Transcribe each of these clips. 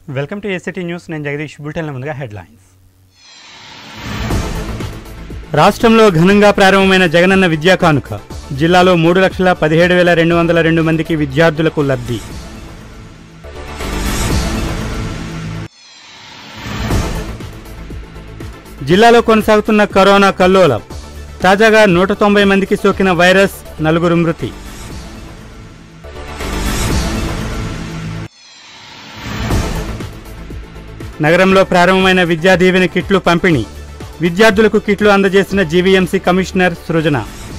Welcome to ACT news నేను జగదీష్ బులెటిన్ల ముందుగా headlines రాష్ట్రంలో ఘనంగా ప్రారంభమైన జగనన్న విద్యా కానుక జిల్లాలో మూడు లక్షల పదిహేడు వేల రెండు వందల రెండు మందికి విద్యార్థులకు లబ్ధి జిల్లాలో కొనసాగుతున్న కరోనా కల్లోలం తాజాగా నూట తొంభై మందికి సోకిన వైరస్ నలుగురు మృతి నగరంలో ప్రారంభమైన విద్యా దీవెన కిట్లు పంపిణీ విద్యార్థులకు కిట్లు అందజేసిన జీవీఎంసీ కమిషనర్ సృజన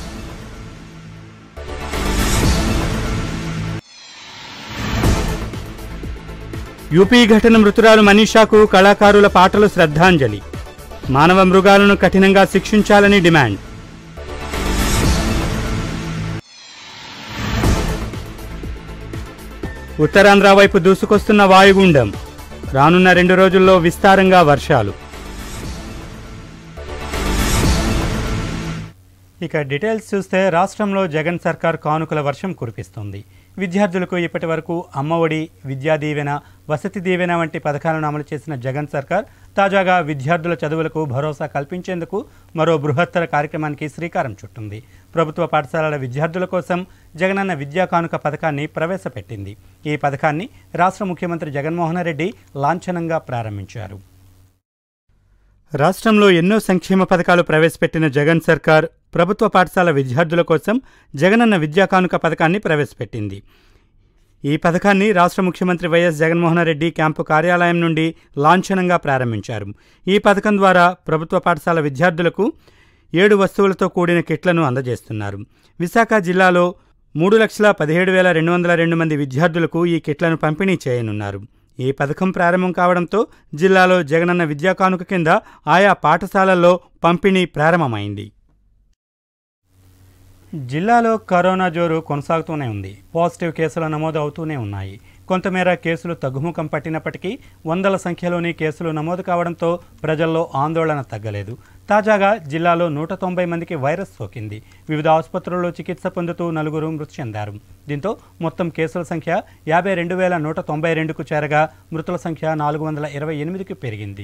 యూపీ ఘటన మృతురాలు మనీషాకు కళాకారుల పాటలు శ్రద్ధాంజలి మానవ మృగాలను కఠినంగా శిక్షించాలని డిమాండ్ ఉత్తరాంధ్ర వైపు దూసుకొస్తున్న వాయుగుండం రానున్న రెండు రోజుల్లో విస్తారంగా వర్షాలు ఇక డీటెయిల్స్ చూస్తే రాష్ట్రంలో జగన్ సర్కార్ కానుకల వర్షం కురిపిస్తుంది విద్యార్థులకు ఇప్పటి వరకు అమ్మఒడి విద్యా దీవెన వసతి దీవెన వంటి పథకాలను అమలు చేసిన జగన్ సర్కార్ తాజాగా విద్యార్థుల చదువులకు భరోసా కల్పించేందుకు మరో బృహత్తర కార్యక్రమానికి శ్రీకారం చుట్టింది ప్రభుత్వ పాఠశాలల విద్యార్థుల కోసం జగనన్న విద్యా కానుక పథకాన్ని ప్రవేశపెట్టింది ఈ పథకాన్ని రాష్ట్ర ముఖ్యమంత్రి జగన్మోహన్ రెడ్డి లాంఛనంగా ప్రారంభించారు రాష్ట్రంలో ఎన్నో సంక్షేమ పథకాలు ప్రవేశపెట్టిన జగన్ సర్కార్ ప్రభుత్వ పాఠశాల విద్యార్థుల కోసం జగనన్న విద్యా కానుక పథకాన్ని ప్రవేశపెట్టింది ఈ పథకాన్ని రాష్ట్ర ముఖ్యమంత్రి వైఎస్ జగన్మోహన్ రెడ్డి క్యాంపు కార్యాలయం నుండి లాంఛనంగా ప్రారంభించారు ఈ పథకం ద్వారా ప్రభుత్వ పాఠశాల విద్యార్థులకు ఏడు వస్తువులతో కూడిన కిట్లను అందజేస్తున్నారు విశాఖ జిల్లాలో మూడు లక్షల పదిహేడు వేల రెండు వందల రెండు మంది విద్యార్థులకు ఈ కిట్లను పంపిణీ చేయనున్నారు ఈ పథకం ప్రారంభం కావడంతో జిల్లాలో జగనన్న విద్యా కానుక కింద ఆయా పాఠశాలల్లో పంపిణీ ప్రారంభమైంది జిల్లాలో కరోనా జోరు కొనసాగుతూనే ఉంది పాజిటివ్ కేసులు నమోదు అవుతూనే ఉన్నాయి కొంతమేర కేసులు తగ్గుముఖం పట్టినప్పటికీ వందల సంఖ్యలోని కేసులు నమోదు కావడంతో ప్రజల్లో ఆందోళన తగ్గలేదు తాజాగా జిల్లాలో నూట తొంభై మందికి వైరస్ సోకింది వివిధ ఆసుపత్రుల్లో చికిత్స పొందుతూ నలుగురు మృతి చెందారు దీంతో మొత్తం కేసుల సంఖ్య యాభై రెండు వేల నూట తొంభై రెండుకు చేరగా మృతుల సంఖ్య నాలుగు వందల ఇరవై ఎనిమిదికి పెరిగింది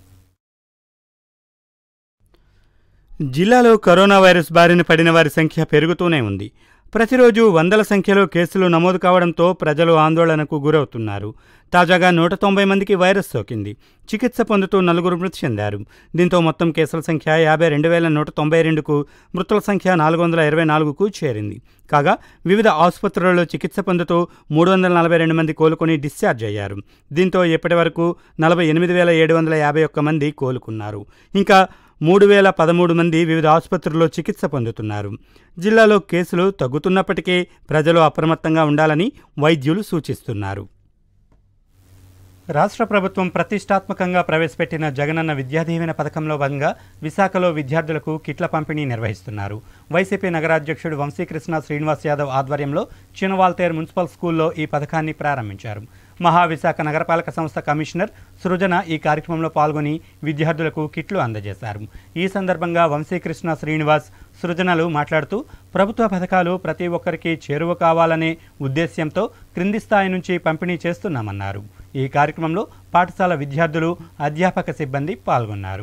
జిల్లాలో కరోనా వైరస్ బారిన పడిన వారి సంఖ్య పెరుగుతూనే ఉంది ప్రతిరోజు వందల సంఖ్యలో కేసులు నమోదు కావడంతో ప్రజలు ఆందోళనకు గురవుతున్నారు తాజాగా నూట తొంభై మందికి వైరస్ సోకింది చికిత్స పొందుతూ నలుగురు మృతి చెందారు దీంతో మొత్తం కేసుల సంఖ్య యాభై రెండు వేల నూట తొంభై రెండుకు మృతుల సంఖ్య నాలుగు వందల ఇరవై నాలుగుకు చేరింది కాగా వివిధ ఆసుపత్రుల్లో చికిత్స పొందుతూ మూడు వందల నలభై రెండు మంది కోలుకొని డిశ్చార్జ్ అయ్యారు దీంతో ఇప్పటి వరకు నలభై ఎనిమిది వేల ఏడు వందల యాభై ఒక్క మంది కోలుకున్నారు ఇంకా మూడు వేల పదమూడు మంది వివిధ ఆసుపత్రుల్లో చికిత్స పొందుతున్నారు జిల్లాలో కేసులు తగ్గుతున్నప్పటికీ ప్రజలు అప్రమత్తంగా ఉండాలని వైద్యులు సూచిస్తున్నారు రాష్ట్ర ప్రభుత్వం ప్రతిష్టాత్మకంగా ప్రవేశపెట్టిన జగనన్న విద్యా దీవెన పథకంలో భాగంగా విశాఖలో విద్యార్థులకు కిట్ల పంపిణీ నిర్వహిస్తున్నారు వైసీపీ నగరాధ్యక్షుడు వంశీకృష్ణ శ్రీనివాస్ యాదవ్ ఆధ్వర్యంలో చినవాల్తేర్ మున్సిపల్ స్కూల్లో ఈ పథకాన్ని ప్రారంభించారు మహావిశాఖ నగరపాలక సంస్థ కమిషనర్ సృజన ఈ కార్యక్రమంలో పాల్గొని విద్యార్థులకు కిట్లు అందజేశారు ఈ సందర్భంగా వంశీకృష్ణ శ్రీనివాస్ సృజనలు మాట్లాడుతూ ప్రభుత్వ పథకాలు ప్రతి ఒక్కరికి చేరువ కావాలనే ఉద్దేశ్యంతో క్రింది స్థాయి నుంచి పంపిణీ చేస్తున్నామన్నారు ఈ కార్యక్రమంలో పాఠశాల విద్యార్థులు అధ్యాపక సిబ్బంది పాల్గొన్నారు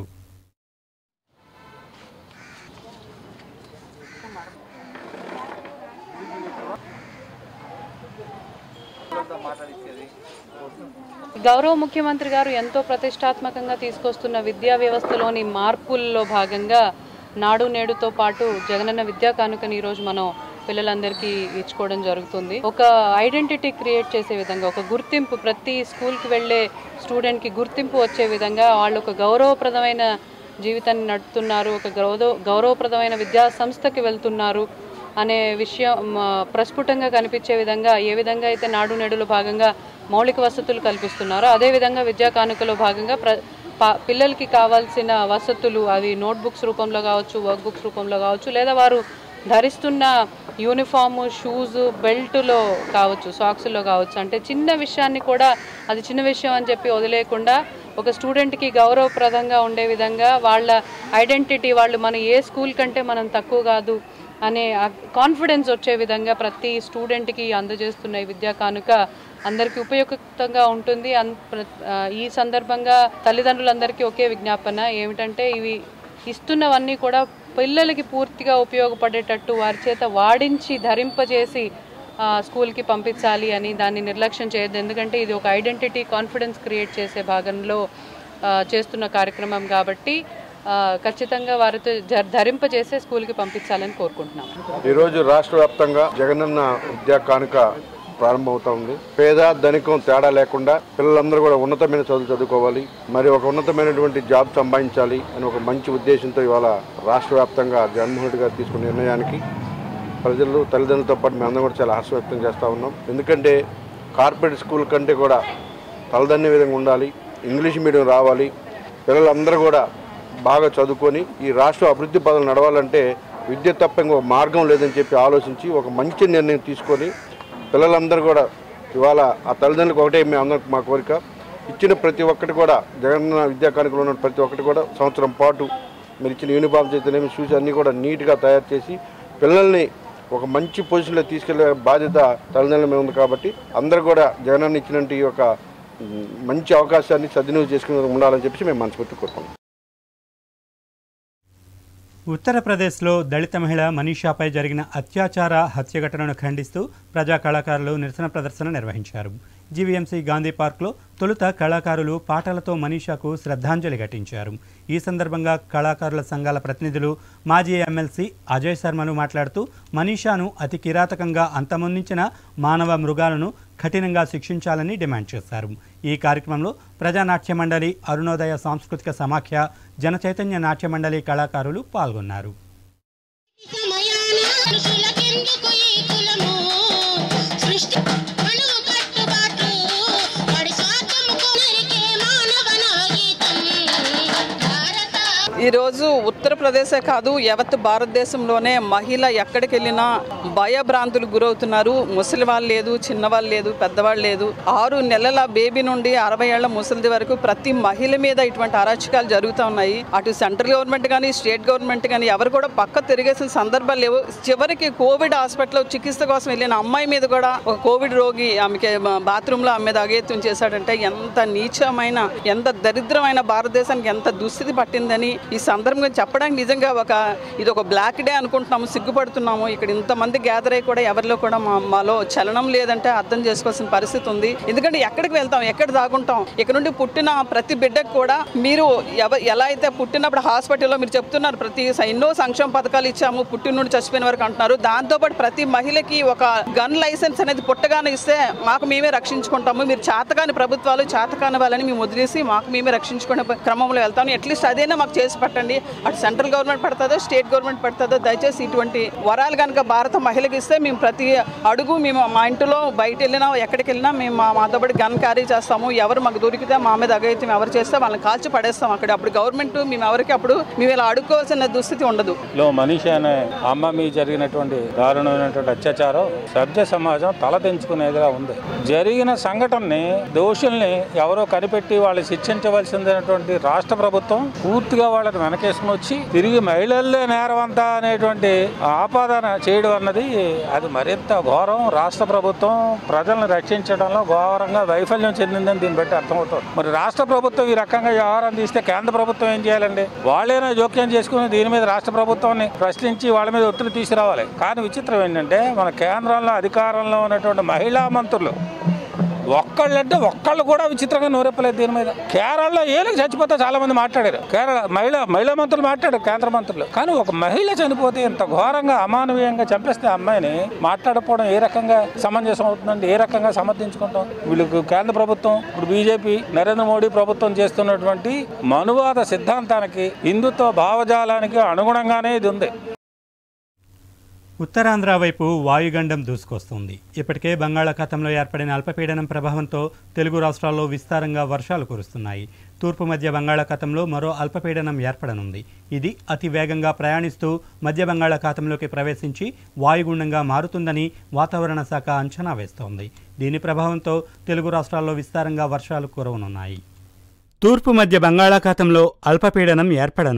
గౌరవ ముఖ్యమంత్రి గారు ఎంతో ప్రతిష్టాత్మకంగా తీసుకొస్తున్న విద్యా వ్యవస్థలోని మార్పుల్లో భాగంగా నాడు నేడుతో పాటు జగనన్న విద్యా కానుకని ఈరోజు మనం పిల్లలందరికీ ఇచ్చుకోవడం జరుగుతుంది ఒక ఐడెంటిటీ క్రియేట్ చేసే విధంగా ఒక గుర్తింపు ప్రతి స్కూల్కి వెళ్ళే స్టూడెంట్కి గుర్తింపు వచ్చే విధంగా వాళ్ళు ఒక గౌరవప్రదమైన జీవితాన్ని నడుపుతున్నారు ఒక గౌరవ గౌరవప్రదమైన విద్యా సంస్థకి వెళ్తున్నారు అనే విషయం మ, ప్రస్ఫుటంగా కనిపించే విధంగా ఏ విధంగా అయితే నాడు నేడులో భాగంగా మౌలిక వసతులు కల్పిస్తున్నారో అదేవిధంగా విద్యా కానుకలో భాగంగా ప్ర పా- పిల్లలకి కావాల్సిన వసతులు అవి నోట్బుక్స్ రూపంలో కావచ్చు వర్క్ బుక్స్ రూపంలో కావచ్చు లేదా వారు ధరిస్తున్న యూనిఫామ్ షూస్ బెల్ట్లో కావచ్చు సాక్స్లో కావచ్చు అంటే చిన్న విషయాన్ని కూడా అది చిన్న విషయం అని చెప్పి వదిలేయకుండా ఒక స్టూడెంట్కి గౌరవప్రదంగా ఉండే విధంగా వాళ్ళ ఐడెంటిటీ వాళ్ళు మన ఏ స్కూల్ కంటే మనం తక్కువ కాదు అనే కాన్ఫిడెన్స్ వచ్చే విధంగా ప్రతి స్టూడెంట్కి అందజేస్తున్న ఈ విద్యా కానుక అందరికీ ఉపయుక్తంగా ఉంటుంది అన్- ప్ర- ఆ, ఈ సందర్భంగా తల్లిదండ్రులందరికీ ఒకే విజ్ఞాపన ఏమిటంటే ఇవి ఇస్తున్నవన్నీ కూడా పిల్లలకి పూర్తిగా ఉపయోగపడేటట్టు వారి చేత వాడించి ధరింపజేసి ఆ, స్కూల్కి పంపించాలి అని దాన్ని నిర్లక్ష్యం చేయొద్దు ఎందుకంటే ఇది ఒక ఐడెంటిటీ కాన్ఫిడెన్స్ క్రియేట్ చేసే భాగంలో ఆ, చేస్తున్న కార్యక్రమం కాబట్టి ఆ, ఖచ్చితంగా వారితో జ- ధరింపజేసే స్కూల్కి పంపించాలని కోరుకుంటున్నాం ఈరోజు రాష్ట్ర వ్యాప్తంగా జగనన్న విద్యా కానుక ప్రారంభమవుతా ఉంది పేద ధనికం తేడా లేకుండా పిల్లలందరూ కూడా ఉన్నతమైన చదువులు చదువుకోవాలి మరి ఒక ఉన్నతమైనటువంటి జాబ్ సంపాదించాలి అని ఒక మంచి ఉద్దేశంతో ఇవాళ రాష్ట్ర వ్యాప్తంగా జగన్మోహన్ రెడ్డి గారు తీసుకున్న నిర్ణయానికి ప్రజలు తల్లిదండ్రులతో పాటు మేమందరం కూడా చాలా హర్షం వ్యక్తం చేస్తూ ఉన్నాం ఎందుకంటే కార్పొరేట్ స్కూల్ కంటే కూడా తలదన్నే విధంగా ఉండాలి ఇంగ్లీష్ మీడియం రావాలి పిల్లలందరూ కూడా బాగా చదువుకొని ఈ రాష్ట్ర అభివృద్ధి పదాలు నడవాలంటే విద్య తప్ప ఇంకో మార్గం లేదని చెప్పి ఆలోచించి ఒక మంచి నిర్ణయం తీసుకొని పిల్లలందరూ కూడా ఇవాళ ఆ తల్లిదండ్రులకు ఒకటే మేము అందరం మా కోరిక ఇచ్చిన ప్రతి ఒక్కటి కూడా జగనన్న విద్యా కానుకలో ఉన్న ప్రతి ఒక్కటి కూడా సంవత్సరం పాటు మీరు ఇచ్చిన యూనిఫామ్స్ అయితేనేమి షూస్ అన్నీ కూడా నీట్గా తయారు చేసి పిల్లల్ని ఒక మంచి పొజిషన్లో తీసుకెళ్లే బాధ్యత తల్లిదండ్రుల మీద ఉంది కాబట్టి అందరూ కూడా జగనన్న ఇచ్చినట్టు ఈ యొక్క మ్, మంచి అవకాశాన్ని సద్వినియోగం చేసుకుని ఉండాలని చెప్పి మేము మనస్ఫూర్తి కోరుకుంటున్నాం ఉత్తరప్రదేశ్లో దళిత మహిళ మనీషాపై జరిగిన అత్యాచార హత్య ఘటనను ఖండిస్తూ ప్రజా కళాకారులు నిరసన ప్రదర్శన నిర్వహించారు జీవీఎంసీ గాంధీ పార్క్లో తొలుత కళాకారులు పాటలతో మనీషాకు శ్రద్ధాంజలి ఘటించారు ఈ సందర్భంగా కళాకారుల సంఘాల ప్రతినిధులు మాజీ ఎమ్మెల్సీ అజయ్ శర్మను మాట్లాడుతూ మనీషాను అతి కిరాతకంగా అంతమొందించిన మానవ మృగాలను కఠినంగా శిక్షించాలని డిమాండ్ చేశారు ఈ కార్యక్రమంలో ప్రజానాట్య మండలి అరుణోదయ సాంస్కృతిక సమాఖ్య జనచైతన్య నాట్య మండలి కళాకారులు పాల్గొన్నారు సమయాన మనుషులకెందుకు ఈ కులము సృష్టి అణువు కట్టుబాటు వాడి స్వార్థము కొనరికే మానవ నవగీతం భారత ఈరోజు ఉత్తరప్రదేశే కాదు యావత్ భారతదేశంలోనే మహిళ ఎక్కడికి వెళ్ళినా భయభ్రాంతులు గురవుతున్నారు ముసలి వాళ్ళు లేదు చిన్నవాళ్ళు లేదు పెద్దవాళ్ళు లేదు ఆరు నెలల బేబీ నుండి అరవై ఏళ్ల ముసలిది వరకు ప్రతి మహిళ మీద ఇటువంటి అరాచకాలు జరుగుతూ ఉన్నాయి అటు సెంట్రల్ గవర్నమెంట్ కానీ స్టేట్ గవర్నమెంట్ కానీ ఎవరు కూడా పక్క తిరిగేసిన సందర్భాలు లేవు చివరికి కోవిడ్ హాస్పిటల్లో చికిత్స కోసం వెళ్ళిన అమ్మాయి మీద కూడా ఒక కోవిడ్ రోగి ఆమెకి బాత్రూంలో ఆమె మీద అగేత్యం చేశాడంటే ఎంత నీచమైన ఎంత దరిద్రమైన భారతదేశానికి ఎంత దుస్థితి పట్టిందని ఈ సందర్భంగా చెప్పడానికి నిజంగా ఒక ఇది ఒక బ్లాక్ డే అనుకుంటున్నాము సిగ్గుపడుతున్నాము ఇక్కడ ఇంతమంది గ్యాదర్ అయ్యి కూడా ఎవరిలో కూడా మా మాలో చలనం లేదంటే అర్థం చేసుకోవాల్సిన పరిస్థితి ఉంది ఎందుకంటే ఎక్కడికి వెళ్తాం ఎక్కడ దాగుంటాం ఇక్కడ నుండి పుట్టిన ప్రతి బిడ్డకు కూడా మీరు ఎవ ఎలా అయితే పుట్టినప్పుడు హాస్పిటల్లో మీరు చెప్తున్నారు ప్రతి స- ఎన్నో సంక్షేమ పథకాలు ఇచ్చాము పుట్టిన నుండి చచ్చిపోయిన వరకు అంటున్నారు దాంతోపాటు ప్రతి మహిళకి ఒక గన్ లైసెన్స్ అనేది పుట్టగానే ఇస్తే మాకు మేమే రక్షించుకుంటాము మీరు చేతకాని ప్రభుత్వాలు చేతకాని వాళ్ళని మేము వదిలేసి మాకు మేమే రక్షించుకునే ప- క్రమంలో వెళ్తాము అట్లీస్ట్ అదైనా మాకు చేసి పట్టండి అటు సెంట్రల్ గవర్నమెంట్ పడుతుందో స్టేట్ గవర్నమెంట్ పడుతుందో దయచేసి ఇటువంటి వరాలు కనుక భారత మహిళకి ఇస్తే మేము ప్రతి అడుగు మేము మా ఇంటిలో బయట వెళ్ళినా ఎక్కడికి వెళ్ళినా మేము మా మాతో పాటు గన్ క్యారీ చేస్తాము ఎవరు మాకు దొరికితే మా మీద అగైతే ఎవరు చేస్తే వాళ్ళని కాల్చి పడేస్తాం అక్కడ అప్పుడు గవర్నమెంట్ మేము ఎవరికి అప్పుడు మేము ఇలా అడుక్కోవాల్సిన దుస్థితి ఉండదు లో మనీష అనే అమ్మ మీద జరిగినటువంటి దారుణమైనటువంటి అత్యాచారం సభ్య సమాజం తలదించుకునేదిగా ఉంది జరిగిన సంఘటనని దోషుల్ని ఎవరో కనిపెట్టి వాళ్ళు శిక్షించవలసిందైనటువంటి రాష్ట్ర ప్రభుత్వం పూర్తిగా వాళ్ళని వెనకేసుకుని వచ్చి తిరిగి మహిళల్లో నేరవంతా అనేటువంటి ఆపాదన చేయడం అన్నది అది మరింత ఘోరం రాష్ట్ర ప్రభుత్వం ప్రజలను రక్షించడంలో ఘోరంగా వైఫల్యం చెందిందని దీన్ని బట్టి అర్థమవుతుంది మరి రాష్ట్ర ప్రభుత్వం ఈ రకంగా వ్యవహారం తీస్తే కేంద్ర ప్రభుత్వం ఏం చేయాలండి వాళ్ళైనా జోక్యం చేసుకుని దీని మీద రాష్ట్ర ప్రభుత్వాన్ని ప్రశ్నించి వాళ్ళ మీద ఒత్తిడి తీసుకురావాలి కానీ విచిత్రం ఏంటంటే మన కేంద్రంలో అధికారంలో ఉన్నటువంటి మహిళా మంత్రులు ఒక్కళ్ళంటే ఒక్కళ్ళు కూడా విచిత్రంగా నోరెప్పలేదు దీని మీద కేరళలో ఏళ్ళకి చచ్చిపోతే చాలా మంది మాట్లాడారు కేరళ మహిళా మహిళా మంత్రులు మాట్లాడారు కేంద్ర మంత్రులు కానీ ఒక మహిళ చనిపోతే ఇంత ఘోరంగా అమానవీయంగా చంపేస్తే ఆ అమ్మాయిని మాట్లాడకపోవడం ఏ రకంగా సమంజసం అవుతుందండి ఏ రకంగా సమర్థించుకుంటాం వీళ్ళకు కేంద్ర ప్రభుత్వం ఇప్పుడు బీజేపీ నరేంద్ర మోడీ ప్రభుత్వం చేస్తున్నటువంటి మనువాద సిద్ధాంతానికి హిందుత్వ భావజాలానికి అనుగుణంగానే ఇది ఉంది ఉత్తరాంధ్ర వైపు వాయుగండం దూసుకొస్తుంది ఇప్పటికే బంగాళాఖాతంలో ఏర్పడిన అల్పపీడనం ప్రభావంతో తెలుగు రాష్ట్రాల్లో విస్తారంగా వర్షాలు కురుస్తున్నాయి తూర్పు మధ్య బంగాళాఖాతంలో మరో అల్పపీడనం ఏర్పడనుంది ఇది అతి వేగంగా ప్రయాణిస్తూ మధ్య బంగాళాఖాతంలోకి ప్రవేశించి వాయుగుండంగా మారుతుందని వాతావరణ శాఖ అంచనా వేస్తోంది దీని ప్రభావంతో తెలుగు రాష్ట్రాల్లో విస్తారంగా వర్షాలు కురవనున్నాయి తూర్పు మధ్య బంగాళాఖాతంలో అల్పపీడనం ఏర్పడనుంది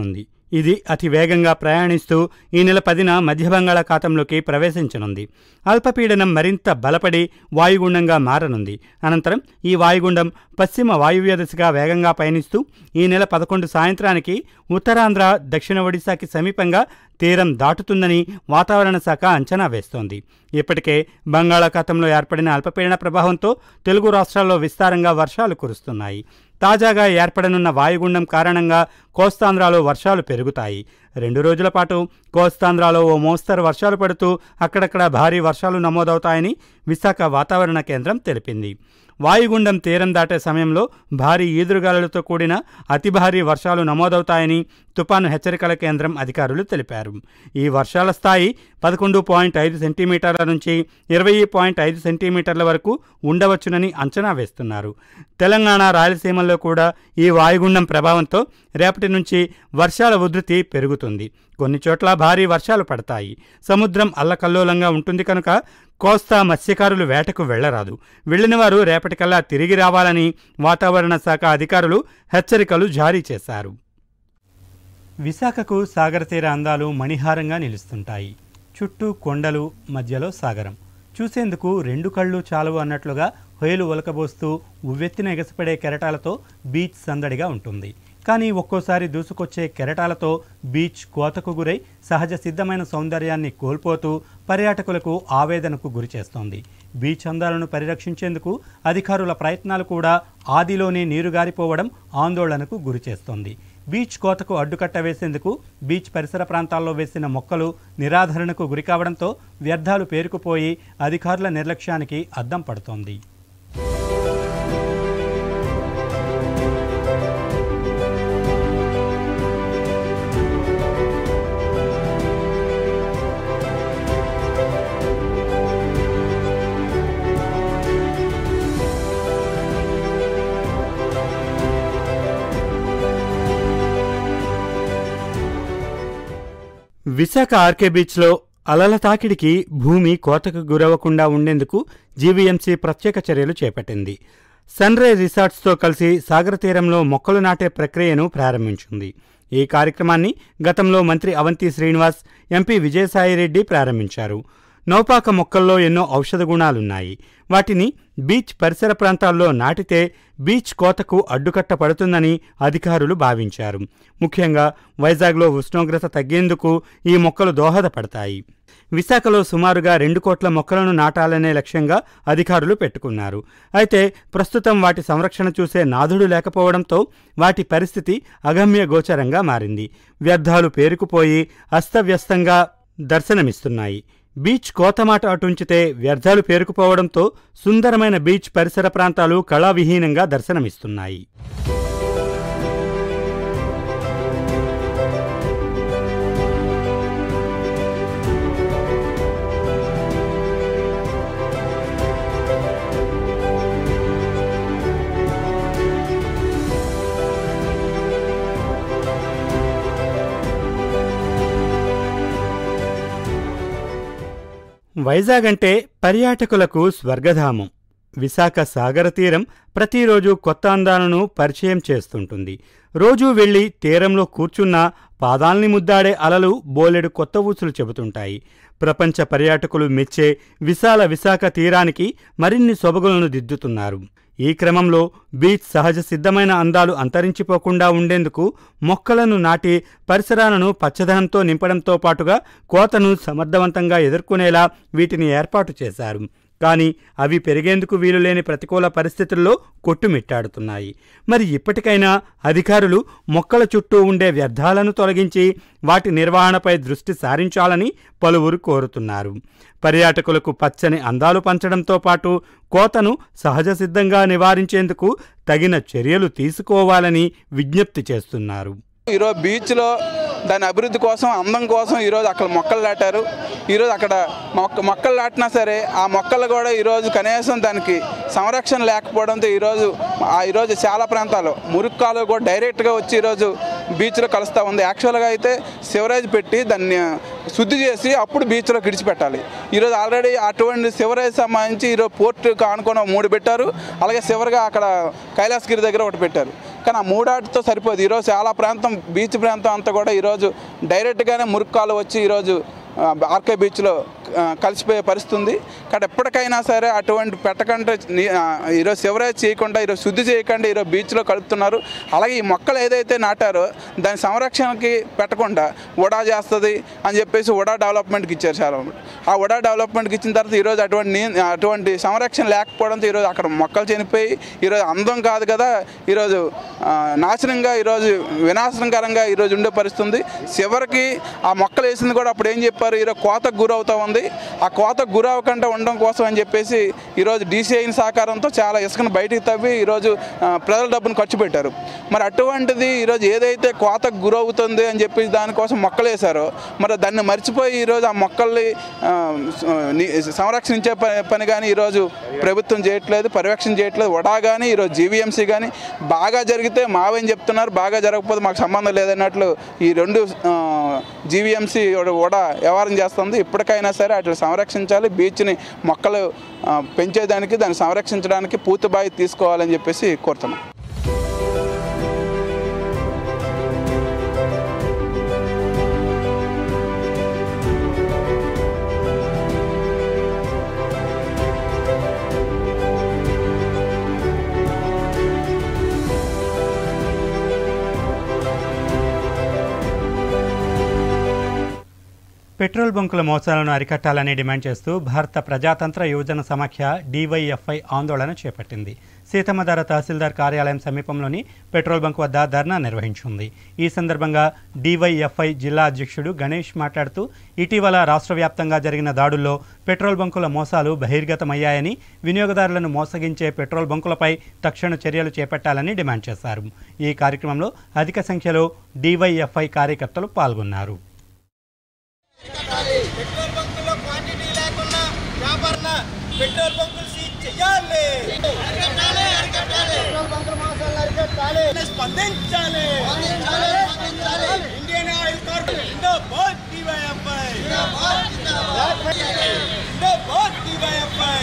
ఇది అతి వేగంగా ప్రయాణిస్తూ ఈ నెల పదిన మధ్య బంగాళాఖాతంలోకి ప్రవేశించనుంది అల్పపీడనం మరింత బలపడి వాయుగుండంగా మారనుంది అనంతరం ఈ వాయుగుండం పశ్చిమ వాయువ్య దిశగా వేగంగా పయనిస్తూ ఈ నెల పదకొండు సాయంత్రానికి ఉత్తరాంధ్ర దక్షిణ ఒడిశాకి సమీపంగా తీరం దాటుతుందని వాతావరణ శాఖ అంచనా వేస్తోంది ఇప్పటికే బంగాళాఖాతంలో ఏర్పడిన అల్పపీడన ప్రభావంతో తెలుగు రాష్ట్రాల్లో విస్తారంగా వర్షాలు కురుస్తున్నాయి తాజాగా ఏర్పడనున్న వాయుగుండం కారణంగా కోస్తాంధ్రాలో వర్షాలు పెరుగుతాయి రెండు రోజుల పాటు కోస్తాంధ్రాలో ఓ మోస్తరు వర్షాలు పడుతూ అక్కడక్కడ భారీ వర్షాలు నమోదవుతాయని విశాఖ వాతావరణ కేంద్రం తెలిపింది వాయుగుండం తీరం దాటే సమయంలో భారీ ఈదురుగాలులతో కూడిన అతి భారీ వర్షాలు నమోదవుతాయని తుపాను హెచ్చరికల కేంద్రం అధికారులు తెలిపారు ఈ వర్షాల స్థాయి పదకొండు పాయింట్ ఐదు సెంటీమీటర్ల నుంచి ఇరవై పాయింట్ ఐదు సెంటీమీటర్ల వరకు ఉండవచ్చునని అంచనా వేస్తున్నారు తెలంగాణ రాయలసీమల్లో కూడా ఈ వాయుగుండం ప్రభావంతో రేపటి నుంచి వర్షాల ఉధృతి పెరుగుతుంది కొన్ని చోట్ల భారీ వర్షాలు పడతాయి సముద్రం అల్లకల్లోలంగా ఉంటుంది కనుక కోస్తా మత్స్యకారులు వేటకు వెళ్లరాదు వెళ్లిన వారు రేపటికల్లా తిరిగి రావాలని వాతావరణ శాఖ అధికారులు హెచ్చరికలు జారీ చేశారు విశాఖకు సాగర తీర అందాలు మణిహారంగా నిలుస్తుంటాయి చుట్టూ కొండలు మధ్యలో సాగరం చూసేందుకు రెండు కళ్ళు చాలవు అన్నట్లుగా హొయలు ఒలకబోస్తూ ఉవ్వెత్తిన ఎగసిపడే కెరటాలతో బీచ్ సందడిగా ఉంటుంది కానీ ఒక్కోసారి దూసుకొచ్చే కెరటాలతో బీచ్ కోతకు గురై సహజ సిద్ధమైన సౌందర్యాన్ని కోల్పోతూ పర్యాటకులకు ఆవేదనకు గురిచేస్తోంది బీచ్ అందాలను పరిరక్షించేందుకు అధికారుల ప్రయత్నాలు కూడా ఆదిలోనే నీరుగారిపోవడం ఆందోళనకు గురిచేస్తోంది బీచ్ కోతకు అడ్డుకట్ట వేసేందుకు బీచ్ పరిసర ప్రాంతాల్లో వేసిన మొక్కలు నిరాధరణకు గురికావడంతో వ్యర్థాలు పేరుకుపోయి అధికారుల నిర్లక్ష్యానికి అద్దం పడుతోంది విశాఖ ఆర్కే బీచ్లో అలల తాకిడికి భూమి కోతకు గురవ్వకుండా ఉండేందుకు జీవీఎంసీ ప్రత్యేక చర్యలు చేపట్టింది సన్ రైజ్ రిసార్ట్స్తో కలిసి సాగర తీరంలో మొక్కలు నాటే ప్రక్రియను ప్రారంభించింది ఈ కార్యక్రమాన్ని గతంలో మంత్రి అవంతి శ్రీనివాస్ ఎంపీ విజయసాయిరెడ్డి ప్రారంభించారు నౌపాక మొక్కల్లో ఎన్నో ఔషధ గుణాలున్నాయి వాటిని బీచ్ పరిసర ప్రాంతాల్లో నాటితే బీచ్ కోతకు అడ్డుకట్ట పడుతుందని అధికారులు భావించారు ముఖ్యంగా వైజాగ్లో ఉష్ణోగ్రత తగ్గేందుకు ఈ మొక్కలు దోహదపడతాయి విశాఖలో సుమారుగా రెండు కోట్ల మొక్కలను నాటాలనే లక్ష్యంగా అధికారులు పెట్టుకున్నారు అయితే ప్రస్తుతం వాటి సంరక్షణ చూసే నాథుడు లేకపోవడంతో వాటి పరిస్థితి అగమ్య గోచరంగా మారింది వ్యర్థాలు పేరుకుపోయి అస్తవ్యస్తంగా దర్శనమిస్తున్నాయి బీచ్ కోతమాట అటుంచితే వ్యర్థాలు పేరుకుపోవడంతో సుందరమైన బీచ్ పరిసర ప్రాంతాలు కళావిహీనంగా దర్శనమిస్తున్నాయి వైజాగ్ అంటే పర్యాటకులకు స్వర్గధామం విశాఖ సాగర తీరం ప్రతిరోజు కొత్త అందాలను పరిచయం చేస్తుంటుంది రోజూ వెళ్ళి తీరంలో కూర్చున్నా పాదాల్ని ముద్దాడే అలలు బోలెడు కొత్త ఊసులు చెబుతుంటాయి ప్రపంచ పర్యాటకులు మెచ్చే విశాల విశాఖ తీరానికి మరిన్ని సొబగులను దిద్దుతున్నారు ఈ క్రమంలో బీచ్ సహజ సిద్ధమైన అందాలు అంతరించిపోకుండా ఉండేందుకు మొక్కలను నాటి పరిసరాలను పచ్చదనంతో నింపడంతో పాటుగా కోతను సమర్థవంతంగా ఎదుర్కొనేలా వీటిని ఏర్పాటు చేశారు కానీ అవి పెరిగేందుకు వీలులేని ప్రతికూల పరిస్థితుల్లో కొట్టుమిట్టాడుతున్నాయి మరి ఇప్పటికైనా అధికారులు మొక్కల చుట్టూ ఉండే వ్యర్థాలను తొలగించి వాటి నిర్వహణపై దృష్టి సారించాలని పలువురు కోరుతున్నారు పర్యాటకులకు పచ్చని అందాలు పంచడంతో పాటు కోతను సహజ సిద్ధంగా నివారించేందుకు తగిన చర్యలు తీసుకోవాలని విజ్ఞప్తి చేస్తున్నారు ఈరోజు బీచ్లో దాని అభివృద్ధి కోసం అందం కోసం ఈరోజు అక్కడ మొక్కలు నాటారు ఈరోజు అక్కడ మొక్క మొక్కలు నాటినా సరే ఆ మొక్కలు కూడా ఈరోజు కనీసం దానికి సంరక్షణ లేకపోవడంతో ఈరోజు ఆ ఈరోజు చాలా ప్రాంతాలు మురుగు కాలువ కూడా డైరెక్ట్గా వచ్చి ఈరోజు బీచ్లో కలుస్తూ ఉంది యాక్చువల్గా అయితే సివరేజ్ పెట్టి దాన్ని శుద్ధి చేసి అప్పుడు బీచ్లో విడిచిపెట్టాలి ఈరోజు ఆల్రెడీ అటువంటి సివరేజ్ సంబంధించి ఈరోజు పోర్టుకు ఆనుకొని మూడు పెట్టారు అలాగే సివరగా అక్కడ కైలాసగిరి దగ్గర ఒకటి పెట్టారు కానీ ఆ మూడాటితో సరిపోదు ఈరోజు చాలా ప్రాంతం బీచ్ ప్రాంతం అంతా కూడా ఈరోజు డైరెక్ట్గానే మురుక్కాలు వచ్చి ఈరోజు ఆ, ఆర్కే బీచ్లో ఆ, కలిసిపోయే పరిస్థితి ఉంది కాబట్టి ఎప్పటికైనా సరే అటువంటి పెట్టకుండా ని- ఆ, ఈరోజు సివరేజ్ చేయకుండా ఈరోజు శుద్ధి చేయకుండా ఈరోజు బీచ్లో కలుపుతున్నారు అలాగే ఈ మొక్కలు ఏదైతే నాటారో దాని సంరక్షణకి పెట్టకుండా ఉడా చేస్తుంది అని చెప్పేసి ఉడా డెవలప్మెంట్కి ఇచ్చారు చాలా మంది. ఆ ఉడా డెవలప్మెంట్కి ఇచ్చిన తర్వాత ఈరోజు అటువంటి నీ- అటువంటి సంరక్షణ లేకపోవడంతో ఈరోజు అక్కడ మొక్కలు చనిపోయి ఈరోజు అందం కాదు కదా ఈరోజు ఆ, నాశనంగా ఈరోజు వినాశనకరంగా ఈరోజు ఉండే పరిస్థితి ఉంది చివరికి ఆ మొక్కలు వేసింది కూడా అప్పుడు ఏం చెప్పారు ఈరోజు కోతకు గురవుతూ ఉంది ఆ కోతకు గురవకుండా ఉండడం కోసం అని చెప్పేసి ఈరోజు డీసీఐ సహకారంతో చాలా ఇసుకను బయటికి తవ్వి ఈరోజు ఆ, ప్రజల డబ్బును ఖర్చు పెట్టారు మరి అటువంటిది ఈరోజు ఏదైతే కోతకు గురవుతుంది అని చెప్పి దానికోసం మొక్కలు వేశారో మరి దాన్ని మర్చిపోయి ఈరోజు ఆ మొక్కల్ని ఆ, ని- సంరక్షించే పని పని కానీ ఈరోజు ప్రభుత్వం చేయట్లేదు పర్యవేక్షణ చేయట్లేదు వడా కానీ ఈరోజు జీవీఎంసీ కానీ బాగా జరిగితే మావేం చెప్తున్నారు బాగా జరగకపోతే మాకు సంబంధం లేదన్నట్లు ఈ రెండు జీవీఎంసీ వడా వ్యవహారం చేస్తుంది ఇప్పటికైనా సరే అట్లా సంరక్షించాలి బీచ్ని మొక్కలు ఆ, పెంచేదానికి దాన్ని సంరక్షించడానికి పూర్తి బాధ్యత తీసుకోవాలని చెప్పేసి కోరుతున్నాం పెట్రోల్ బంకుల మోసాలను అరికట్టాలని డిమాండ్ చేస్తూ భారత ప్రజాతంత్ర యువజన సమాఖ్య డివైఎఫ్ఐ ఆందోళన చేపట్టింది సీతమ్మధార తహసీల్దార్ కార్యాలయం సమీపంలోని పెట్రోల్ బంక్ వద్ద ధర్నా నిర్వహించింది ఈ సందర్భంగా డివైఎఫ్ఐ జిల్లా అధ్యక్షుడు గణేష్ మాట్లాడుతూ ఇటీవల రాష్ట్ర వ్యాప్తంగా జరిగిన దాడుల్లో పెట్రోల్ బంకుల మోసాలు బహిర్గతమయ్యాయని వినియోగదారులను మోసగించే పెట్రోల్ బంకులపై తక్షణ చర్యలు చేపట్టాలని డిమాండ్ చేశారు ఈ కార్యక్రమంలో అధిక సంఖ్యలో డివైఎఫ్ఐ కార్యకర్తలు పాల్గొన్నారు పెట్రోల్ బంకుల్లో క్వాంటిటీ లేకుండా వ్యాపారణ పెట్రోల్ బంకులు సీజ్ చేయాలి పెట్రోల్ బంకుల మోసాలను అరికట్టాలి స్పందించాలి ఇండియన్ ఆయిల్ కార్పొరేషన్ జిందాబాద్ డివైఎఫ్ఐ జిందాబాద్ డివైఎఫ్ఐ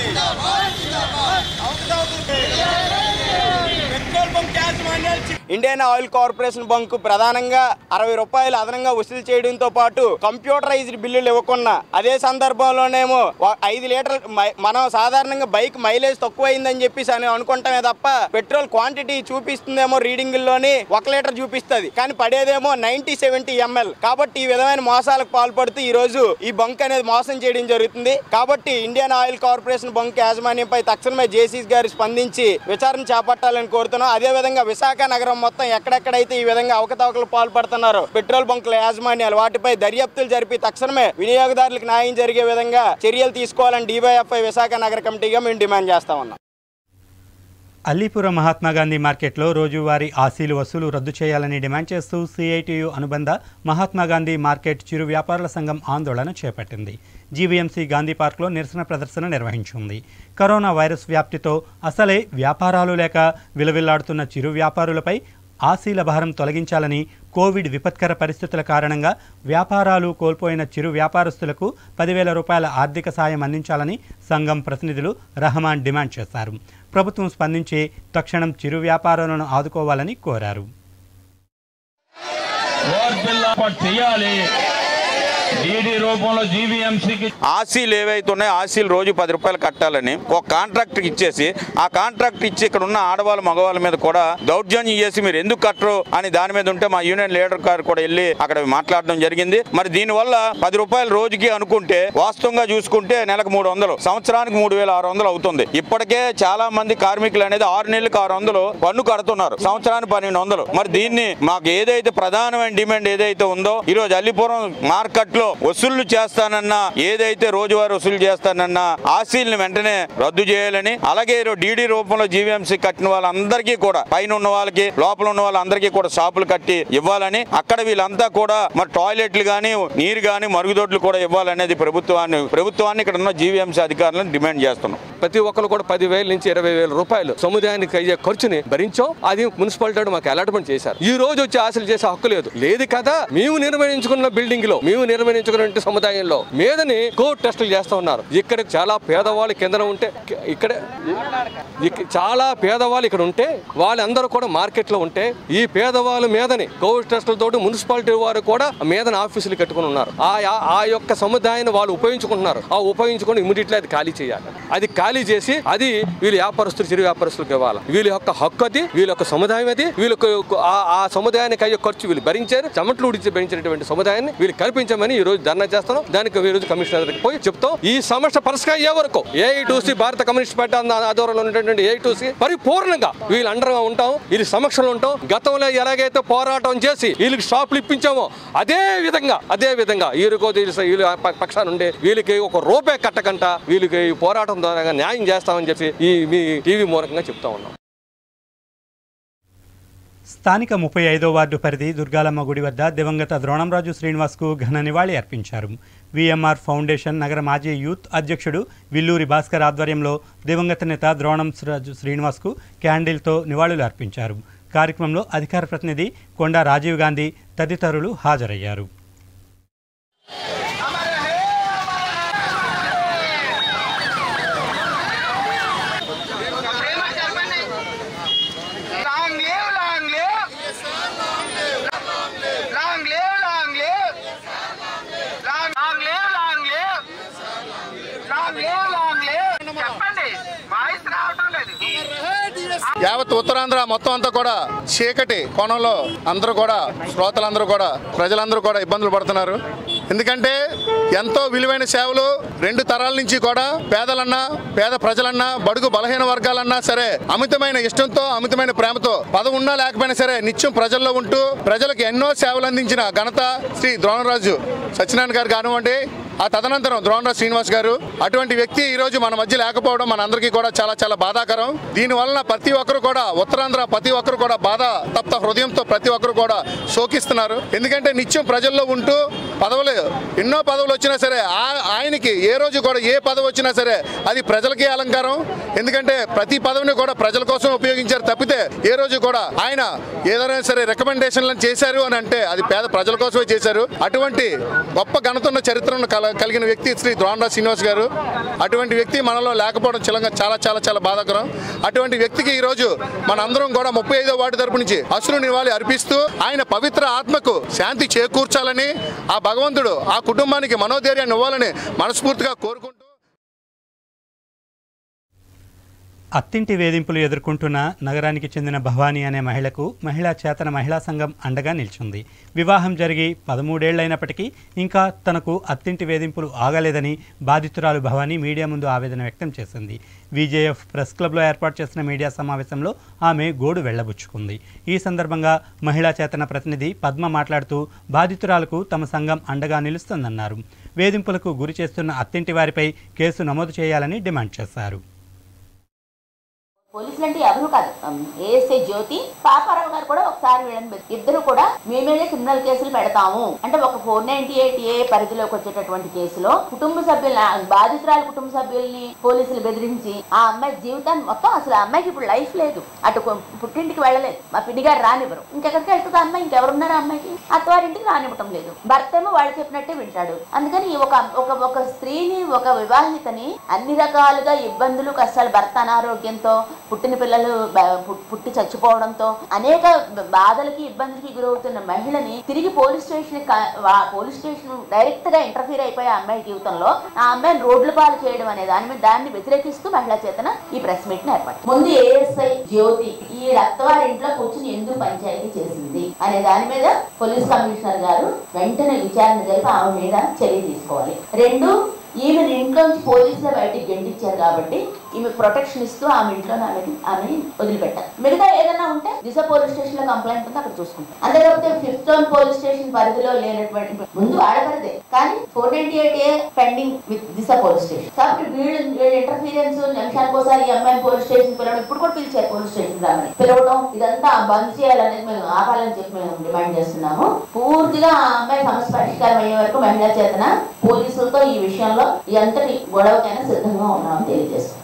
పెట్రోల్ బంక్ యాజమాన్యాలు ఇండియన్ ఆయిల్ కార్పొరేషన్ బంక్ ప్రధానంగా అరవై రూపాయలు అదనంగా వసూలు చేయడంతో పాటు కంప్యూటరైజ్డ్ బిల్లులు ఇవ్వకుండా అదే సందర్భంలోనేమో వా- ఐదు లీటర్ మనం సాధారణంగా బైక్ మైలేజ్ తక్కువైందని చెప్పేసి అని అనుకుంటామే తప్ప పెట్రోల్ క్వాంటిటీ చూపిస్తుందేమో రీడింగ్ లోని ఒక లీటర్ చూపిస్తుంది కానీ పడేదేమో నైన్టీ సెవెంటీ ఎంఎల్ కాబట్టి ఈ విధమైన మోసాలకు పాల్పడుతూ ఈ రోజు ఈ బంక్ అనేది మోసం చేయడం జరుగుతుంది కాబట్టి ఇండియన్ ఆయిల్ కార్పొరేషన్ బంక్ యాజమాన్యంపై తక్షణమే జేసీస్ గారు స్పందించి విచారణ చేపట్టాలని కోరుతున్నాం అదే విధంగా విశాఖ నగరం మొత్తం ఎక్కడెక్కడైతే ఈ విధంగా అవకతవకలు పాల్పడుతున్నారో పెట్రోల్ బంకుల యాజమాన్యాలు వాటిపై దర్యాప్తులు జరిపి తక్షణమే వినియోగదారులకు న్యాయం జరిగే విధంగా చర్యలు తీసుకోవాలని డివైఎఫ్ఐ విశాఖ నగర కమిటీగా మేము డిమాండ్ చేస్తా ఉన్నాం అల్లీపురం మహాత్మా గాంధీ మార్కెట్లో రోజువారీ ఆశీలు వసూలు రద్దు చేయాలని డిమాండ్ చేస్తూ సిఐటియు అనుబంధ మహాత్మా గాంధీ మార్కెట్ చిరు వ్యాపారుల సంఘం ఆందోళన చేపట్టింది జీవీఎంసీ గాంధీ పార్క్లో నిరసన ప్రదర్శన నిర్వహించింది కరోనా వైరస్ వ్యాప్తితో అసలే వ్యాపారాలు లేక విలవిల్లాడుతున్న చిరు వ్యాపారులపై ఆశీల భారం తొలగించాలని కోవిడ్ విపత్కర పరిస్థితుల కారణంగా వ్యాపారాలు కోల్పోయిన చిరు వ్యాపారస్తులకు పదివేల రూపాయల ఆర్థిక సాయం అందించాలని సంఘం ప్రతినిధులు రహమాన్ డిమాండ్ చేశారు ప్రభుత్వం స్పందించి తక్షణం చిరు వ్యాపారులను ఆదుకోవాలని కోరారు చేయాలి డీడీ రూపంలో జీవీఎంసీకి ఆశీలు ఏవైతే ఉన్నాయో ఆశీలు రోజు పది రూపాయలు కట్టాలని ఒక కాంట్రాక్ట్ ఇచ్చేసి ఆ కాంట్రాక్ట్ ఇచ్చి ఇక్కడ ఉన్న ఆడవాళ్ళ మగవాళ్ళ మీద కూడా దౌర్జన్యం చేసి మీరు ఎందుకు కట్టరు అని దాని మీద ఉంటే మా యూనియన్ లీడర్ గారు కూడా వెళ్ళి అక్కడ మాట్లాడడం జరిగింది మరి దీనివల్ల పది రూపాయలు రోజుకి అనుకుంటే వాస్తవంగా చూసుకుంటే నెలకు మూడు వందలు సంవత్సరానికి మూడు వేల ఆరు వందలు అవుతుంది ఇప్పటికే చాలా మంది కార్మికులు అనేది ఆరు నెలలకు ఆరు వందలు పన్ను కడుతున్నారు సంవత్సరానికి పన్నెండు వందలు మరి దీన్ని మాకు ఏదైతే ప్రధానమైన డిమాండ్ ఏదైతే ఉందో ఈ రోజు అల్లిపురం మార్కెట్ లో వసూళ్లు చేస్తానన్న ఏదైతే రోజువారీ వసూలు చేస్తానన్న ఆశీల్ని వెంటనే రద్దు చేయాలని అలాగే డీడీ రూపంలో జీవీఎంసీ కట్టిన వాళ్ళందరికీ కూడా పైన ఉన్న వాళ్ళకి లోపల ఉన్న వాళ్ళందరికీ కూడా షాపులు కట్టి ఇవ్వాలని అక్కడ వీళ్ళంతా కూడా మరి టాయిలెట్లు గాని నీరు గాని మరుగుదొడ్లు కూడా ఇవ్వాలనేది ప్రభుత్వాన్ని ప్రభుత్వాన్ని ఇక్కడ ఉన్న జీవీఎంసీ అధికారులను డిమాండ్ చేస్తున్నాం ప్రతి ఒక్కరు కూడా పదివేల నుంచి ఇరవై వేల రూపాయలు సముదాయానికి అయ్యే ఖర్చుని భరించాం అది మున్సిపాలిటీ వాడు మాకు అలాట్మెంట్ చేశారు ఈ రోజు వచ్చి ఆశలు చేసే హక్కు లేదు లేదు కదా మేము నిర్వహించుకున్న బిల్డింగ్ లో మేము నిర్వ జన్మనించుకున్న సముదాయంలో మీదని కోవిడ్ టెస్టులు చేస్తూ ఉన్నారు ఇక్కడ చాలా పేదవాళ్ళు కింద ఉంటే ఇక్కడ ఇక- చాలా పేదవాళ్ళు ఇక్కడ ఉంటే వాళ్ళందరూ కూడా మార్కెట్లో ఉంటే ఈ పేదవాళ్ళ మీదని కోవిడ్ టెస్టులతో మున్సిపాలిటీ వారు కూడా మీదన ఆఫీసులు కట్టుకుని ఉన్నారు ఆ ఆ- ఆ యొక్క సముదాయాన్ని వాళ్ళు ఉపయోగించుకుంటున్నారు ఆ ఉపయోగించుకొని ఇమీడియట్లీ అది ఖాళీ చేయాలి అది ఖాళీ చేసి అది వీళ్ళు వ్యాపారస్తులు చిరు వ్యాపారస్తులకు ఇవ్వాలి వీళ్ళ యొక్క హక్కు అది వీళ్ళ యొక్క సముదాయం అది వీళ్ళకు ఆ- ఆ సముదాయానికి అయ్యే ఖర్చు వీళ్ళు భరించారు చెమట్లు ఉడిచి భరించినటువంటి సముదాయాన్ని వీళ్ళు కల్పించమని ఈ రోజు ధర్నా చేస్తున్నాం దానికి ఈ రోజు కమిషనర్ దగ్గరికి పోయి చెప్తాం ఈ సమస్య పరిష్కారం అయ్యే వరకు ఏఐటూసీ భారత కమ్యూనిస్ట్ పార్టీ ఆంద- ఆధ్వర్యంలో ఉన్నటువంటి ఏఐటూసీ పరిపూర్ణంగా వీళ్ళు అండగా ఉంటాం వీళ్ళ సమక్షంలో ఉంటాం గతంలో ఎలాగైతే పోరాటం చేసి వీళ్ళకి షాపులు ఇప్పించామో అదే విధంగా అదే విధంగా వీళ్ళకో వీళ్ళ వీళ్ళ ప- పక్షాన ఉండే వీళ్ళకి ఒక రూపాయి కట్టకంట వీళ్ళకి ఈ పోరాటం ద్వారా న్యాయం చేస్తామని చెప్పి ఈ మీ టీవీ మూలకంగా చెప్తా ఉన్నాం స్థానిక ముప్పై ఐదో వార్డు పరిధి దుర్గాలమ్మ గుడి వద్ద దివంగత ద్రోణంరాజు శ్రీనివాస్కు ఘన నివాళి అర్పించారు విఎంఆర్ ఫౌండేషన్ నగర మాజీ యూత్ అధ్యక్షుడు విల్లూరి భాస్కర్ ఆధ్వర్యంలో దివంగత నేత ద్రోణం రాజు శ్రీనివాస్కు క్యాండిల్తో నివాళులు అర్పించారు కార్యక్రమంలో అధికార ప్రతినిధి కొండా రాజీవ్ గాంధీ తదితరులు హాజరయ్యారు Long live, long live. Long live, long live. Long, long live, long live. Long live, long live. చెప్పండి వాయిస్ రావటం లేదు యావత్ ఉత్తరాంధ్ర మొత్తం అంతా కూడా చీకటి కోణంలో అందరూ కూడా శ్రోతలందరూ కూడా ప్రజలందరూ కూడా ఇబ్బందులు పడుతున్నారు ఎందుకంటే ఎంతో విలువైన సేవలు రెండు తరాల నుంచి కూడా పేదలన్నా పేద ప్రజలన్నా బడుగు బలహీన వర్గాలన్నా సరే అమితమైన ఇష్టంతో అమితమైన ప్రేమతో పదవి ఉన్నా లేకపోయినా సరే నిత్యం ప్రజల్లో ఉంటూ ప్రజలకు ఎన్నో సేవలు అందించిన ఘనత శ్రీ ద్రోణరాజు సత్యనారాయణ గారు కానివ్వండి ఆ తదనంతరం ద్రోణరాజు శ్రీనివాస్ గారు అటువంటి వ్యక్తి ఈ రోజు మన మధ్య లేకపోవడం మన అందరికీ కూడా చాలా చాలా బాధాకరం దీని వలన ప్రతి ఒక్కరు కూడా ఉత్తరాంధ్ర ప్రతి ఒక్కరు కూడా బాధ తప్త హృదయంతో ప్రతి ఒక్కరు కూడా శోకిస్తున్నారు ఎందుకంటే నిత్యం ప్రజల్లో ఉంటూ పదవులు ఎన్నో పదవులు వచ్చినా సరే ఆ- ఆయనకి ఏ రోజు కూడా ఏ పదవి వచ్చినా సరే అది ప్రజలకే అలంకారం ఎందుకంటే ప్రతి పదవిని కూడా ప్రజల కోసం ఉపయోగించారు తప్పితే ఏ రోజు కూడా ఆయన ఏదైనా సరే రికమెండేషన్లను చేశారు అని అంటే అది పేద ప్రజల కోసమే చేశారు అటువంటి గొప్ప ఘనత ఉన్న చరిత్రను కల- కలిగిన వ్యక్తి శ్రీ ద్రోణరాజ్ శ్రీనివాస్ గారు అటువంటి వ్యక్తి మనలో లేకపోవడం చిలంగా చాలా చాలా చాలా బాధాకరం అటువంటి వ్యక్తికి ఈ రోజు మన అందరం కూడా ముప్పై ఐదో వార్డు తరపు నుంచి అసురు నివాళి అర్పిస్తూ ఆయన పవిత్ర ఆత్మకు శాంతి చేకూర్చాలని ఆ భగవంతుడు ఆ కుటుంబానికి మనోధైర్యాన్ని ఇవ్వాలని మనస్ఫూర్తిగా కోరుకుంటూ అత్తింటి వేధింపులు ఎదుర్కొంటున్న నగరానికి చెందిన భవానీ అనే మహిళకు మహిళా చేతన మహిళా సంఘం అండగా నిలిచింది వివాహం జరిగి పదమూడేళ్లైనప్పటికీ ఇంకా తనకు అత్తింటి వేధింపులు ఆగలేదని బాధితురాలు భవానీ మీడియా ముందు ఆవేదన వ్యక్తం చేసింది విజేఎఫ్ ప్రెస్ క్లబ్లో ఏర్పాటు చేసిన మీడియా సమావేశంలో ఆమె గోడు వెళ్లబుచ్చుకుంది ఈ సందర్భంగా మహిళా చేతన ప్రతినిధి పద్మ మాట్లాడుతూ బాధితురాలకు తమ సంఘం అండగా నిలుస్తుందన్నారు వేధింపులకు గురి చేస్తున్న అత్తింటి వారిపై కేసు నమోదు చేయాలని డిమాండ్ చేశారు పోలీసులు అంటే ఎవరు కాదు ఏఎస్ఐ జ్యోతి పాపారావు గారు కూడా ఒకసారి వీళ్ళని పెట్టి ఇద్దరు కూడా మీ మీదే క్రిమినల్ కేసులు పెడతాము అంటే ఒక ఫోర్ నైన్టీ ఎయిట్ ఏ పరిధిలోకి వచ్చేటటువంటి కేసులో కుటుంబ సభ్యుల బాధితురాల కుటుంబ సభ్యుల్ని పోలీసులు బెదిరించి ఆ అమ్మాయి జీవితాన్ని మొత్తం అసలు ఆ అమ్మాయికి ఇప్పుడు లైఫ్ లేదు అటు కొ- పుట్టింటికి వెళ్ళలేదు మా పిన్ని గారు రానివ్వరు ఇంకెక్కడికి వెళ్తుంది ఆ అమ్మాయి ఇంకెవరున్నారు ఆ అమ్మాయికి అత్తవారింటికి రానివ్వటం లేదు భర్త ఏమో వాళ్ళు చెప్పినట్టే వింటాడు అందుకని ఒక ఒక ఒక స్త్రీని ఒక వివాహితని అన్ని రకాలుగా ఇబ్బందులు కష్టాలు భర్త అనారోగ్యంతో పుట్టిన పిల్లలు బ- పు- పుట్టి చచ్చిపోవడంతో అనేక బ- బాధలకి ఇబ్బందులకి గురవుతున్న మహిళని తిరిగి police station police station direct గా ఇంటర్ఫీర్ అయిపోయే ఆ అమ్మాయి జీవితంలో ఆ అమ్మాయిని రోడ్ల పాలు చేయడం అనే దాని మీద దాన్ని వ్యతిరేకిస్తూ మహిళా చేతన ఈ ప్రెస్ మీట్ ని ఏర్పాటు ముందు ఏఎస్ఐ జ్యోతి ఈ రక్తవారి ఇంట్లో కూర్చుని ఎందుకు పంచాయతీ చేసింది అనే దాని మీద పోలీస్ కమిషనర్ గారు వెంటనే విచారణ జరిపి ఆమె మీద చర్య తీసుకోవాలి రెండు ఈమె ఇంట్లోంచి పోలీసులు బయటికి గెంటిచ్చారు కాబట్టి ఈమె ప్రొటెక్షన్ ఇస్తూ ఆమె ఇంట్లో ఆమె ఆమె వదిలిపెట్టారు మిగతా ఏదైనా ఉంటే దిశ పోలీస్ స్టేషన్ లో కంప్లైంట్ ఉంది అక్కడ చూసుకుంటాం అంతే కాకపోతే ఫిఫ్త్ జోన్ పోలీస్ స్టేషన్ పరిధిలో లేనటువంటి ముందు ఆడపరిదే కానీ four ninety eight A pending with Disha police station కాబట్టి వీళ్ళు వీళ్ళ ఇంటర్ఫీరెన్స్ నిమిషానికి ఒకసారి ఈ అమ్మాయి పోలీస్ స్టేషన్ పిలవడం ఇప్పుడు కూడా పిలిచారు పోలీస్ స్టేషన్ రామని పిలవడం ఇదంతా బంద్ చేయాలనేది మేము ఆపాలని చెప్పి మేము డిమాండ్ చేస్తున్నాము పూర్తిగా ఆ అమ్మాయి సమస్య పరిష్కారం అయ్యే వరకు మహిళా చేతన పోలీసులతో ఈ విషయంలో ఎంతటి గొడవకైనా సిద్ధంగా ఉన్నామని తెలియజేస్తున్నాం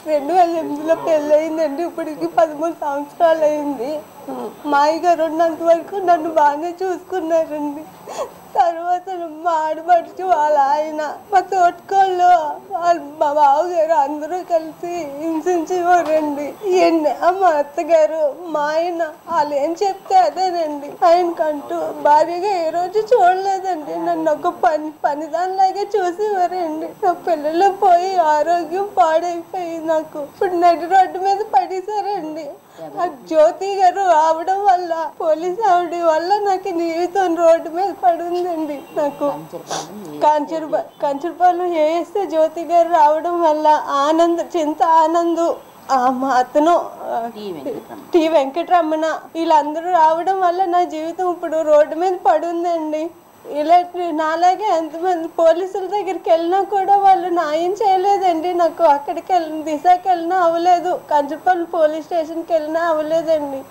రెండు వేల ఎనిమిదిలో పెళ్ళి అయిందండి ఇప్పటికి పదమూడు సంవత్సరాలు అయింది మా అయ్యగారు ఉన్నంత వరకు నన్ను బాగానే చూసుకున్నారండి తర్వాత మా ఆడపడుచు వాళ్ళ ఆయన మా తోటకోళ్ళు వాళ్ళ మా బావగారు అందరూ కలిసి హింసించేవారండి ఎన్ని మా అత్తగారు మా ఆయన వాళ్ళు ఏం చెప్తే అదేనండి ఆయనకంటూ భార్యగా ఏ రోజు చూడలేదండి నన్ను ఒక పని పనిదానిలాగే చూసేవారండి నా పిల్లలు పోయి ఆరోగ్యం పాడైపోయి నాకు ఇప్పుడు నడి రోడ్డు మీద పడేశారండి ఆ జ్యోతి గారు రావడం వల్ల పోలీస్ ఆవిడ వల్ల నాకు జీవితం రోడ్డు మీద పడుందండి నాకు కాంచర్ కంచరపాలెం ఏఎస్ఏ జ్యోతి గారు రావడం వల్ల ఆనంద్ చింత ఆనంద్ ఆ మా అతను ఆ, టి వెంకటరమణ వీళ్ళందరూ రావడం వల్ల నా జీవితం ఇప్పుడు రోడ్డు మీద పడుందండి ఇలాంటి నాలాగే ఎంతమంది పోలీసుల దగ్గరికి వెళ్ళినా కూడా వాళ్ళు న్యాయం చేయలేదండి నాకు అక్కడికి వెళ్ళిన దిశకి వెళ్ళినా అవ్వలేదు కంచపల్లి పోలీస్ స్టేషన్కి వెళ్ళినా అవ్వలేదండి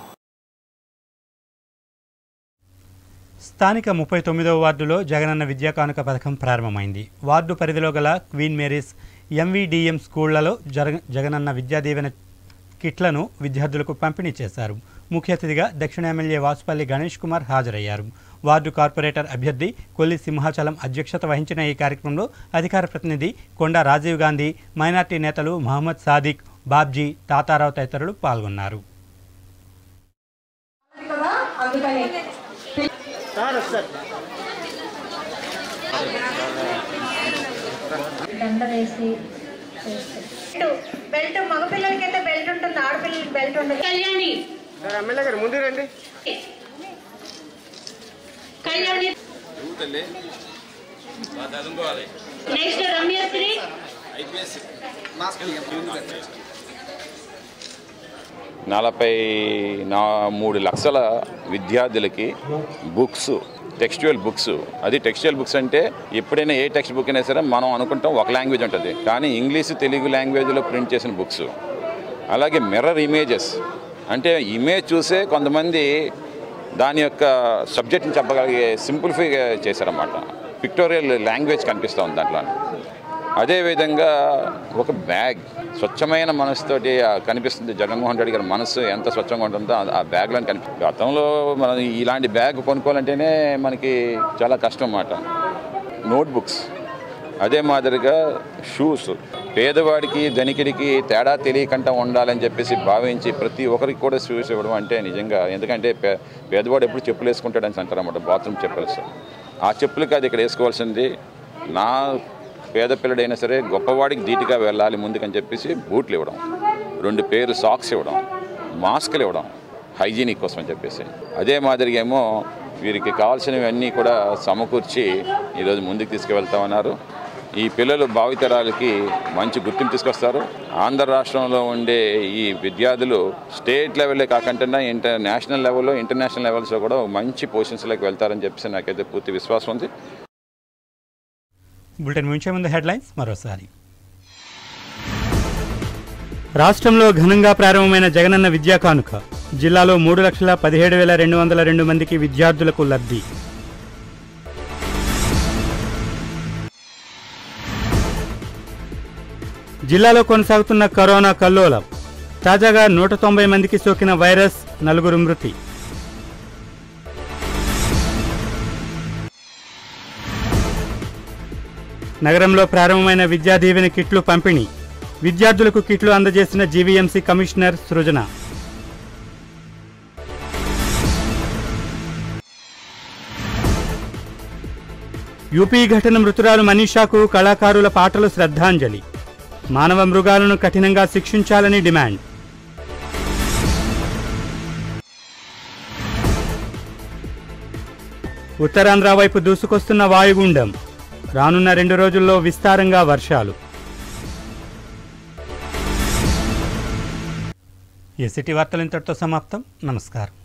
స్థానిక ముప్పై తొమ్మిదవ వార్డులో జగనన్న విద్యా కానుక పథకం ప్రారంభమైంది వార్డు పరిధిలో గల క్వీన్ మేరీస్ ఎంవీడిఎం స్కూళ్లలో జగ జగనన్న విద్యా దీవెన కిట్లను విద్యార్థులకు పంపిణీ చేశారు ముఖ్య అతిథిగా దక్షిణ ఎమ్మెల్యే వాసుపల్లి గణేష్ కుమార్ హాజరయ్యారు వార్డు కార్పొరేటర్ అభ్యర్థి కొల్లి సింహాచలం అధ్యక్షత వహించిన ఈ కార్యక్రమంలో అధికార ప్రతినిధి కొండా రాజీవ్ గాంధీ మైనార్టీ నేతలు మహమ్మద్ సాదిక్ బాబ్జీ తాతారావు తదితరులు పాల్గొన్నారు దండలేసి బెల్ట్ మగపిల్లలకి అయితే బెల్ట్ ఉంటుంది ఆడపిల్లలకి బెల్ట్ ఉంటుంది కళ్యాణి ఎమ్మెల్యే గారు ముందు రండి కళ్యాణి నెక్స్ట్ రమ్యశ్రీ నలభై నా మూడు లక్షల విద్యార్థులకి బుక్స్ టెక్స్చువల్ బుక్స్ అది టెక్స్చువల్ బుక్స్ అంటే ఎప్పుడైనా ఏ టెక్స్ట్ బుక్ అయినా సరే మనం అనుకుంటాం ఒక లాంగ్వేజ్ ఉంటుంది కానీ ఇంగ్లీష్ తెలుగు లాంగ్వేజ్లో ప్రింట్ చేసిన బుక్స్ అలాగే మిర్రర్ ఇమేజెస్ అంటే ఇమేజ్ చూసే కొంతమంది దాని యొక్క సబ్జెక్ట్ని చెప్పగలిగే సింప్లిఫై చేశారన్నమాట పిక్టోరియల్ లాంగ్వేజ్ కనిపిస్తూ ఉంది దాంట్లో అదేవిధంగా ఒక బ్యాగ్ స్వచ్ఛమైన మనసుతోటి ఆ కనిపిస్తుంది జగన్మోహన్ రెడ్డి గారి మనసు ఎంత స్వచ్ఛంగా ఉంటుందో ఆ- ఆ బ్యాగ్లో కనిపి గతంలో మనం ఇలాంటి బ్యాగ్ కొనుక్కోవాలంటేనే మనకి చాలా కష్టం అన్నమాట నోట్బుక్స్ అదే మాదిరిగా షూస్ పేదవాడికి ధనికుడికి తేడా తెలియకుండా ఉండాలని చెప్పేసి భావించి ప్రతి ఒక్కరికి కూడా షూస్ ఇవ్వడం అంటే నిజంగా ఎందుకంటే పే పేదవాడు ఎప్పుడు చెప్పులు వేసుకుంటాడని అంటారన్నమాట బాత్రూమ్ చెప్పులు ఆ చెప్పులకి అది ఇక్కడ వేసుకోవాల్సింది నా పేద పిల్లడైనా సరే గొప్పవాడికి ధీటుగా వెళ్ళాలి ముందుకని చెప్పేసి బూట్లు ఇవ్వడం రెండు పేరు సాక్స్ ఇవ్వడం మాస్కులు ఇవ్వడం హైజీనిక్ కోసం అని చెప్పేసి అదే మాదిరిగా ఏమో వీరికి కావాల్సినవన్నీ కూడా సమకూర్చి ఈరోజు ముందుకు తీసుకువెళ్తామన్నారు ఈ పిల్లలు భావితరాలకి మంచి గుర్తింపు తీసుకొస్తారు ఆంధ్ర రాష్ట్రంలో ఉండే ఈ విద్యార్థులు స్టేట్ లెవెలే కాకుండా ఇంటర్ నేషనల్ లెవెల్లో ఇంటర్నేషనల్ లెవెల్స్లో కూడా మంచి పొజిషన్స్లోకి వెళ్తారని చెప్పేసి నాకైతే పూర్తి విశ్వాసం ఉంది బులెటిన్ ముంచే ముందు హెడ్లైన్స్ మరోసారి రాష్ట్రంలో ఘనంగా ప్రారంభమైన జగనన్న విద్యా కానుక జిల్లాలో మూడు లక్షల పదిహేడు వేల రెండు వందల రెండు మందికి విద్యార్థులకు లబ్ధి జిల్లాలో కొనసాగుతున్న కరోనా కల్లోలం తాజాగా నూట తొంభై మందికి సోకిన వైరస్ నలుగురు మృతి నగరంలో ప్రారంభమైన విద్యా దీవెన కిట్లు పంపిణీ విద్యార్థులకు కిట్లు అందజేసిన జీవీఎంసీ కమిషనర్ సృజన యూపీ ఘటన మృతురాలు మనీషాకు కళాకారుల పాటలు శ్రద్ధాంజలి మానవ మృగాలను కఠినంగా శిక్షించాలని డిమాండ్ ఉత్తరాంధ్ర వైపు దూసుకొస్తున్న వాయుగుండం రానున్న రెండు రోజుల్లో విస్తారంగా వర్షాలు ఈ సిటీ వార్తలు ఇంతటితో సమాప్తం నమస్కారం